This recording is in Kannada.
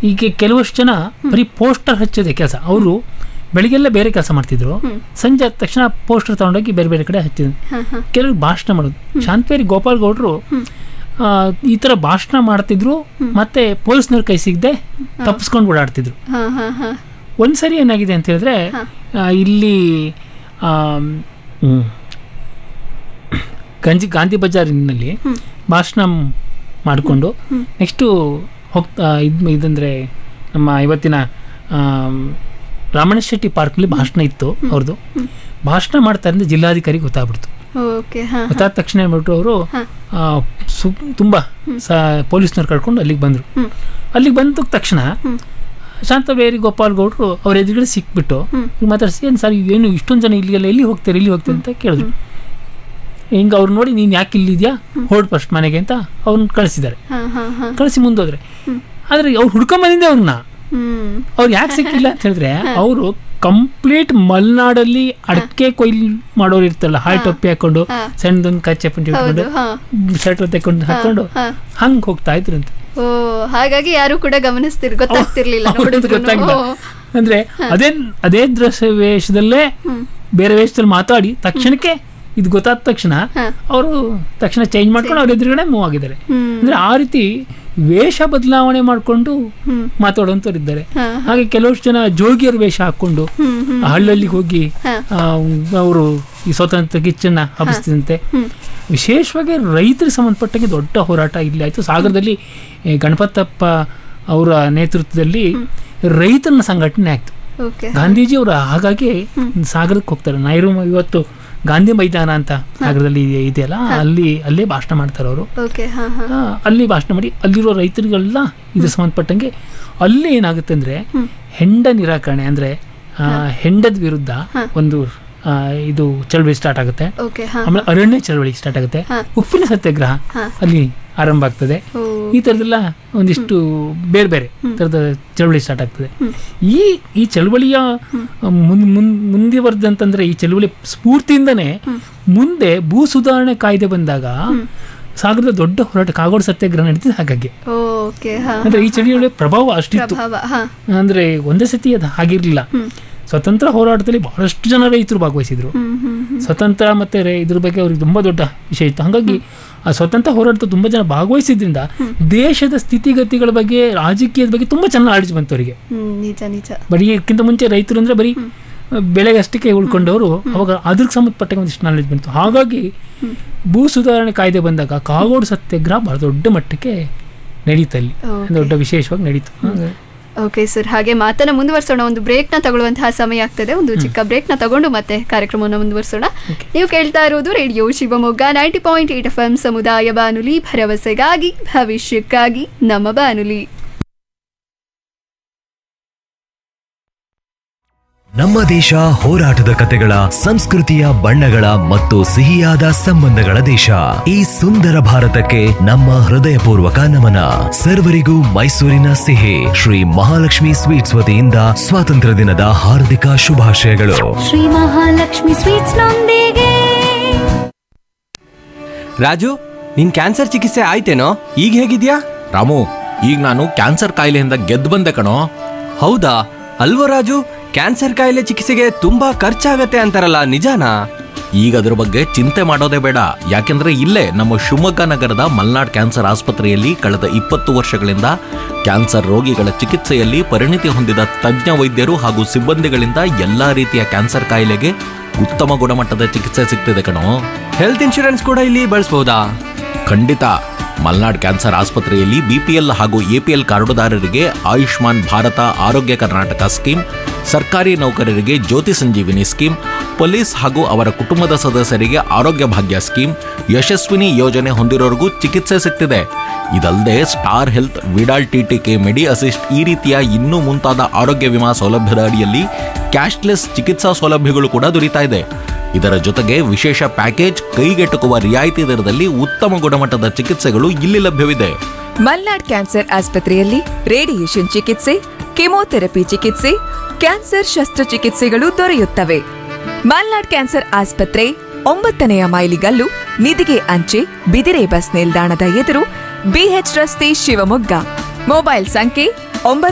ಈಗ ಕೆಲವಷ್ಟು ಜನ ಬರೀ ಪೋಸ್ಟರ್ ಹಚ್ಚೋದೇ ಕೆಲಸ ಅವರು ಬೆಳಿಗ್ಗೆಲ್ಲ ಬೇರೆ ಕೆಲಸ ಮಾಡ್ತಿದ್ರು ಸಂಜೆ ಆದ ತಕ್ಷಣ ಪೋಸ್ಟರ್ ತಗೊಂಡೋಗಿ ಬೇರೆ ಬೇರೆ ಕಡೆ ಹಚ್ಚಿದ್ರು ಕೆಲವರು ಭಾಷಣ ಮಾಡೋದು ಶಾಂತವೇರಿ ಗೋಪಾಲ್ ಗೌಡ್ರು ಆ, ಈ ಥರ ಭಾಷಣ ಮಾಡ್ತಿದ್ರು ಮತ್ತೆ ಪೊಲೀಸ್ನವ್ರ ಕೈ ಸಿಗದೆ ತಪ್ಪಿಸ್ಕೊಂಡು ಓಡಾಡ್ತಿದ್ರು ಹಾ ಹಾ ಹಾ ಒಂದ್ಸರಿ ಏನಾಗಿದೆ ಅಂತ ಹೇಳಿದ್ರೆ ಆ, ಇಲ್ಲಿ ಆಮ್, ಹ್ಮ್, ಗಂಜಿ ಗಾಂಧಿ ಬಜಾರಿನಲ್ಲಿ ಭಾಷಣ ಮಾಡಿಕೊಂಡು ನೆಕ್ಸ್ಟು ಹೋಗ್ತಾ ಇದು ಇದಂದರೆ ನಮ್ಮ ಇವತ್ತಿನ ಆಮ್, ರಾಮಣ್ಣ ಶೆಟ್ಟಿ ಪಾರ್ಕ್ನಲ್ಲಿ ಭಾಷಣ ಇತ್ತು ಅವ್ರದ್ದು ಭಾಷಣ ಮಾಡ್ತಾ ಇருந்து ಜಿಲ್ಲಾಧಿಕಾರಿ ಗೊತ್ತಾಗ್ಬಿಡ್ತು ಓಕೆ ಹಾ ಗೊತ್ತಾದ ತಕ್ಷಣ ಏನ್ಬಿಟ್ರು ಅವರು ಸು ತುಂಬ ಸ ಪೊಲೀಸ್ನವ್ರು ಕರ್ಕೊಂಡು ಅಲ್ಲಿಗೆ ಬಂದರು ಅಲ್ಲಿಗೆ ಬಂದ ತಕ್ಷಣ ಶಾಂತವೇರಿ ಗೋಪಾಲ್ ಗೌಡ್ರು ಅವ್ರ ಎದುರುಗಡೆ ಸಿಕ್ಬಿಟ್ಟು ಹಿಂಗೆ ಮಾತಾಡ್ಸಿ ಏನು ಸರ್ ಏನು ಇಷ್ಟೊಂದು ಜನ ಇಲ್ಲಿಗೆಲ್ಲ ಎಲ್ಲಿ ಹೋಗ್ತಾರೆ ಎಲ್ಲಿ ಹೋಗ್ತಾರೆ ಅಂತ ಕೇಳಿದ್ರು ಹಿಂಗೆ ಅವ್ರು ನೋಡಿ ನೀನು ಯಾಕೆ ಇಲ್ಲಿದ್ಯಾ ಹೊರಡು ಫಸ್ಟ್ ಮನೆಗೆ ಅಂತ ಅವ್ರನ್ನ ಕಳಿಸಿದ್ದಾರೆ ಹಾ ಹಾ ಹಾ ಕಳಿಸಿ ಮುಂದೋದ್ರೆ ಆದರೆ ಅವ್ರು ಹುಡ್ಕೊಂಬಂದಿದ್ದೆ ಅವ್ರನ್ನ ಹ್ಮ್ ಅವ್ರು ಯಾಕೆ ಸಿಕ್ಕಿಲ್ಲ ಅಂತ ಹೇಳಿದ್ರೆ ಅವರು ಕಂಪ್ಲೀಟ್ ಮಲೆನಾಡಲ್ಲಿ ಅಡಕೆ ಕೊಯ್ಲು ಮಾಡೋರು ಇರ್ತಲ್ಲ ಹಾಯ್ ಟೊಪ್ಪಿ ಹಾಕೊಂಡು ಸಣ್ಣದೊಂದು ಕಚ್ಚೆ ಪುಂಟಿ ಹೌದು ಇಟ್ಕೊಂಡು ಹಾ ಶರ್ಟ್ ತೆಕೊಂಡು ಹಾಕೊಂಡು ಹಾ. ಹಂಗೆ ಹೋಗ್ತಾ ಇದ್ರು ಅಂತ ಓ ಹಾಗಾಗಿ ಯಾರು ಕೂಡ ಗಮನಿಸ್ತಿರ್ ಗೊತ್ತಾಗ್ತಿರ್ಲಿಲ್ಲ ಅವ್ರಿಗೆ ನೋಡಿದ್ರು ಗೊತ್ತಾಗಿಲ್ಲ ಅಂದ್ರೆ ಅದೇ ಅದೇ ದ್ರಶ್ಯ ವೇಷದಲ್ಲೇ ಬೇರೆ ವೇಷದಲ್ಲಿ ಮಾತಾಡಿ ತಕ್ಷಣಕ್ಕೆ ಇದು ಗೊತ್ತಾದ ತಕ್ಷಣ ಅವರು ತಕ್ಷಣ ಚೇಂಜ್ ಮಾಡ್ಕೊಂಡು ಅವ್ರ ಎದುರುಗಡೆ ಮೂವ್ ಆಗಿದ್ದಾರೆ ಅಂದ್ರೆ ಆ ರೀತಿ ವೇಷ ಬದಲಾವಣೆ ಮಾಡಿಕೊಂಡು ಮಾತಾಡುವಂಥವ್ರು ಇದ್ದಾರೆ ಹಾಗೆ ಕೆಲವಷ್ಟು ಜನ ಜೋಗಿಯರ ವೇಷ ಹಾಕೊಂಡು ಆ ಹಳ್ಳಲ್ಲಿಗೆ ಹೋಗಿ ಅವರು ಈ ಸ್ವತಂತ್ರ ಕಿಚ್ಚನ್ನ ಹಬ್ಬಿಸ್ತಿದಂತೆ ವಿಶೇಷವಾಗಿ ರೈತರಿಗೆ ಸಂಬಂಧಪಟ್ಟಂಗೆ ದೊಡ್ಡ ಹೋರಾಟ ಇಲ್ಲಿ ಆಯಿತು ಸಾಗರದಲ್ಲಿ ಏ, ಗಣಪತಪ್ಪ ಅವರ ನೇತೃತ್ವದಲ್ಲಿ ರೈತರನ್ನ ಸಂಘಟನೆ ಆಯಿತು ಓಕೆ ಗಾಂಧೀಜಿ ಅವರು ಹಾಗಾಗಿ ಸಾಗರಕ್ಕೆ ಹೋಗ್ತಾರೆ ನೈರು ಇವತ್ತು ಗಾಂಧಿ ಮೈದಾನ ಅಂತ ಸಾಗರದಲ್ಲಿ ಇದೆ- ಇದೆಯಲ್ಲ ಅಲ್ಲಿ ಅಲ್ಲೇ ಭಾಷಣ ಮಾಡ್ತಾರೆ ಅವರು ಓಕೆ ಹಾ ಹಾ ಆ, ಅಲ್ಲಿ ಭಾಷಣ ಮಾಡಿ ಅಲ್ಲಿರೋ ರೈತರಿಗೆಲ್ಲ ಇದು ಸಂಬಂಧಪಟ್ಟಂಗೆ ಅಲ್ಲಿ ಏನಾಗುತ್ತೆ ಅಂದ್ರೆ ಹೆಂಡ ನಿರಾಕರಣೆ ಅಂದ್ರೆ ಆ, ಹೆಂಡದ ವಿರುದ್ಧ ಒಂದು ಆ, ಇದು ಚಳವಳಿ ಸ್ಟಾರ್ಟ್ ಆಗುತ್ತೆ ಓಕೆ ಹಾ ಆಮೇಲೆ ಅರಣ್ಯ ಚಳವಳಿ ಸ್ಟಾರ್ಟ್ ಆಗುತ್ತೆ ಉಪ್ಪಿನ ಸತ್ಯಾಗ್ರಹ ಅಲ್ಲಿ ಆರಂಭ ಆಗ್ತದೆ ಓ ಈ ಥರದ್ದೆಲ್ಲ ಒಂದಿಷ್ಟು ಬೇರೆ ಬೇರೆ ಥರದ ಚಳವಳಿ ಸ್ಟಾರ್ಟ್ ಆಗ್ತದೆ ಈ ಈ ಚಳವಳಿಯ ಮುನ್ ಮುನ್ ಮುಂದುವರೆದಂತಂದ್ರೆ ಈ ಚಳವಳಿ ಸ್ಫೂರ್ತಿಯಿಂದನೇ ಮುಂದೆ ಭೂ ಸುಧಾರಣೆ ಕಾಯ್ದೆ ಬಂದಾಗ ಸಾಗರದ ದೊಡ್ಡ ಹೋರಾಟ ಕಾಗೋಡು ಸತ್ಯಾಗ್ರಹ ನಡೀತಿದೆ ಹಾಗಾಗಿ ಓಕೆ ಹಾ ಅಂದ್ರೆ ಈ ಚಳವಳಿಯ ಪ್ರಭಾವ ಅಷ್ಟಿತ್ತು ಪ್ರಭಾವ ಹಾ ಅಂದ್ರೆ ಒಂದೇ ಸತಿ ಅದು ಆಗಿರ್ಲಿಲ್ಲ ಸ್ವತಂತ್ರ ಹೋರಾಟದಲ್ಲಿ ಬಹಳಷ್ಟು ಜನ ರೈತರು ಭಾಗವಹಿಸಿದ್ರು ಹ್ಮ್ ಹ್ಮ್ ಸ್ವತಂತ್ರ ಮತ್ತೆ ರೇ- ಇದ್ರ ಬಗ್ಗೆ ಅವ್ರಿಗೆ ತುಂಬಾ ದೊಡ್ಡ ವಿಷಯ ಇತ್ತು ಹಾಗಾಗಿ ಆ ಸ್ವತಂತ್ರ ಹೋರಾಟದ ತುಂಬಾ ಜನ ಭಾಗವಹಿಸಿದ್ರಿಂದ ದೇಶದ ಸ್ಥಿತಿಗತಿಗಳ ಬಗ್ಗೆ ರಾಜಕೀಯದ ಬಗ್ಗೆ ತುಂಬಾ ಚೆನ್ನಾಗಿ ನಾಲೆಡ್ಜ್ ಬಂತು ಅವರಿಗೆ ಹ್ಮ್ ನಿಜ ನಿಜ ಬರೀ ಇದಕ್ಕಿಂತ ಮುಂಚೆ ರೈತರು ಅಂದ್ರೆ ಬರೀ ಬೆಳೆಗಷ್ಟಕ್ಕೆ ಉಳ್ಕೊಂಡವರು ಅವಾಗ ಅದ್ರಿಗೆ ಸಂಬಂಧಪಟ್ಟ ಒಂದಿಷ್ಟು ನಾಲೆಡ್ಜ್ ಬಂತು ಹಾಗಾಗಿ ಭೂ ಸುಧಾರಣೆ ಕಾಯ್ದೆ ಬಂದಾಗ ಕಾಗೋಡು ಸತ್ಯಾಗ್ರಹ ಬಹಳ ದೊಡ್ಡ ಮಟ್ಟಕ್ಕೆ ನಡೀತು ಅಲ್ಲಿ Okay. ದೊಡ್ಡ ವಿಶೇಷವಾಗಿ ನಡೀತು ಹಾಗಾಗಿ ಓಕೆ ಸರ್ ಹಾಗೆ ಮಾತನ್ನ ಮುಂದುವರಿಸೋಣ ಒಂದು ಬ್ರೇಕ್ನ ತಗೊಳ್ಳುವಂತಹ ಸಮಯ ಆಗ್ತದೆ ಒಂದು ಚಿಕ್ಕ ಬ್ರೇಕ್ನ ತಗೊಂಡು ಮತ್ತೆ ಕಾರ್ಯಕ್ರಮವನ್ನು ಮುಂದುವರಿಸೋಣ ನೀವು ಕೇಳ್ತಾ ಇರೋದು radio Shivamogga ninety point eight F M ಸಮುದಾಯ ಬಾನುಲಿ ಭರವಸೆಗಾಗಿ ಭವಿಷ್ಯಕ್ಕಾಗಿ ನಮ್ಮ ಬಾನುಲಿ ನಮ್ಮ ದೇಶ ಹೋರಾಟದ ಕತೆಗಳ ಸಂಸ್ಕೃತಿಯ ಬಣ್ಣಗಳ ಮತ್ತು ಸಿಹಿಯಾದ ಸಂಬಂಧಗಳ ದೇಶ ಈ ಸುಂದರ ಭಾರತಕ್ಕೆ ನಮ್ಮ ಹೃದಯಪೂರ್ವಕ ನಮನ ಸರ್ವರಿಗೂ ಮೈಸೂರಿನ ಸಿಹಿ ಶ್ರೀ ಮಹಾಲಕ್ಷ್ಮಿ ಸ್ವೀಟ್ಸ್ ವತಿಯಿಂದ ಸ್ವಾತಂತ್ರ್ಯ ದಿನದ ಹಾರ್ದಿಕ ಶುಭಾಶಯಗಳು ಶ್ರೀ ಮಹಾಲಕ್ಷ್ಮಿ ಸ್ವೀಟ್ಸ್ ನೊಂದಿಗೆ ರಾಜು ನಿನ್ ಕ್ಯಾನ್ಸರ್ ಚಿಕಿತ್ಸೆ ಆಯ್ತೇನೋ ಈಗ ಹೇಗಿದ್ಯಾ ರಾಮು ಈಗ ನಾನು ಕ್ಯಾನ್ಸರ್ ಕಾಯಿಲೆಯಿಂದ ಗೆದ್ದು ಬಂದೆ ಕಣೋ ಹೌದಾ ಅಲ್ವೋ ರಾಜು ಕ್ಯಾನ್ಸರ್ ಕಾಯಿಲೆ ಚಿಕಿತ್ಸೆಗೆ ತುಂಬಾ ಖರ್ಚಾಗತ್ತೆ ಅಂತಾರಲ್ಲ ನಿಜಾನಾ ಈಗ ಅದ್ರ ಬಗ್ಗೆ ಚಿಂತೆ ಮಾಡೋದೇ ಬೇಡ ಯಾಕೆಂದ್ರೆ ಇಲ್ಲೇ ನಮ್ಮ ಶಿವಮೊಗ್ಗ ನಗರದ ಮಲ್ನಾಡ್ ಕ್ಯಾನ್ಸರ್ ಆಸ್ಪತ್ರೆಯಲ್ಲಿ ಕಳೆದ ಇಪ್ಪತ್ತು ವರ್ಷಗಳಿಂದ ಕ್ಯಾನ್ಸರ್ ರೋಗಿಗಳ ಚಿಕಿತ್ಸೆಯಲ್ಲಿ ಪರಿಣಿತಿ ಹೊಂದಿದ ತಜ್ಞ ವೈದ್ಯರು ಹಾಗೂ ಸಿಬ್ಬಂದಿಗಳಿಂದ ಎಲ್ಲಾ ರೀತಿಯ ಕ್ಯಾನ್ಸರ್ ಕಾಯಿಲೆಗೆ ಉತ್ತಮ ಗುಣಮಟ್ಟದ ಚಿಕಿತ್ಸೆ ಸಿಗ್ತಿದೆ ಕಣೋ ಹೆಲ್ತ್ ಇನ್ಶೂರೆನ್ಸ್ ಕೂಡ ಇಲ್ಲಿ ಬಳಸಬಹುದಾ ಖಂಡಿತ ಮಲ್ನಾಡ್ ಕ್ಯಾನ್ಸರ್ ಆಸ್ಪತ್ರೆಯಲ್ಲಿ ಬಿಪಿಎಲ್ ಹಾಗೂ ಎಪಿಎಲ್ ಕಾರ್ಡುದಾರರಿಗೆ ಆಯುಷ್ಮಾನ್ ಭಾರತ ಆರೋಗ್ಯ ಕರ್ನಾಟಕ ಸ್ಕೀಮ್ ಸರ್ಕಾರಿ ನೌಕರರಿಗೆ ಜ್ಯೋತಿ ಸಂಜೀವಿನಿ ಸ್ಕೀಮ್ ಪೊಲೀಸ್ ಹಾಗೂ ಅವರ ಕುಟುಂಬದ ಸದಸ್ಯರಿಗೆ ಆರೋಗ್ಯ ಭಾಗ್ಯ ಸ್ಕೀಮ್ ಯಶಸ್ವಿನಿ ಯೋಜನೆ ಹೊಂದಿರೋರಿಗೂ ಚಿಕಿತ್ಸೆ ಸಿಗ್ತಿದೆ ಇದಲ್ಲದೆ star health Vidal TTK medi assist ಈ ರೀತಿಯ ಇನ್ನೂ ಮುಂತಾದ ಆರೋಗ್ಯ ವಿಮಾ ಸೌಲಭ್ಯದ ಅಡಿಯಲ್ಲಿ ಕ್ಯಾಶ್ಲೆಸ್ ಚಿಕಿತ್ಸಾ ಸೌಲಭ್ಯಗಳು ಕೂಡ ದೊರೀತಾ ಇದೆ ಇದರ ಜೊತೆಗೆ ವಿಶೇಷ ಪ್ಯಾಕೇಜ್ ಕೈಗೆಟುಕುವ ರಿಯಾಯಿತಿ ದರದಲ್ಲಿ ಉತ್ತಮ ಗುಣಮಟ್ಟದ ಚಿಕಿತ್ಸೆಗಳು ಇಲ್ಲಿ ಲಭ್ಯವಿದೆ ಮಲ್ನಾಡ್ ಕ್ಯಾನ್ಸರ್ ಆಸ್ಪತ್ರೆಯಲ್ಲಿ ರೇಡಿಯೇಷನ್ ಚಿಕಿತ್ಸೆ ಕೆಮೊಥೆರಪಿ ಚಿಕಿತ್ಸೆ ಕ್ಯಾನ್ಸರ್ ಶಸ್ತ್ರಚಿಕಿತ್ಸೆಗಳು ದೊರೆಯುತ್ತವೆ ಮಲ್ನಾಡ್ ಕ್ಯಾನ್ಸರ್ ಆಸ್ಪತ್ರೆ ಒಂಬತ್ತನೆಯ ಮೈಲಿಗಲ್ಲು ನಿಧಿಗೆ ಅಂಚೆ ಬಿದಿರೆ ಬಸ್ ನಿಲ್ದಾಣದ ಎದುರು ಬಿಎಚ್ ರಸ್ತೆ ಶಿವಮೊಗ್ಗ ಮೊಬೈಲ್ ಸಂಖ್ಯೆ ಒಂಬತ್ತು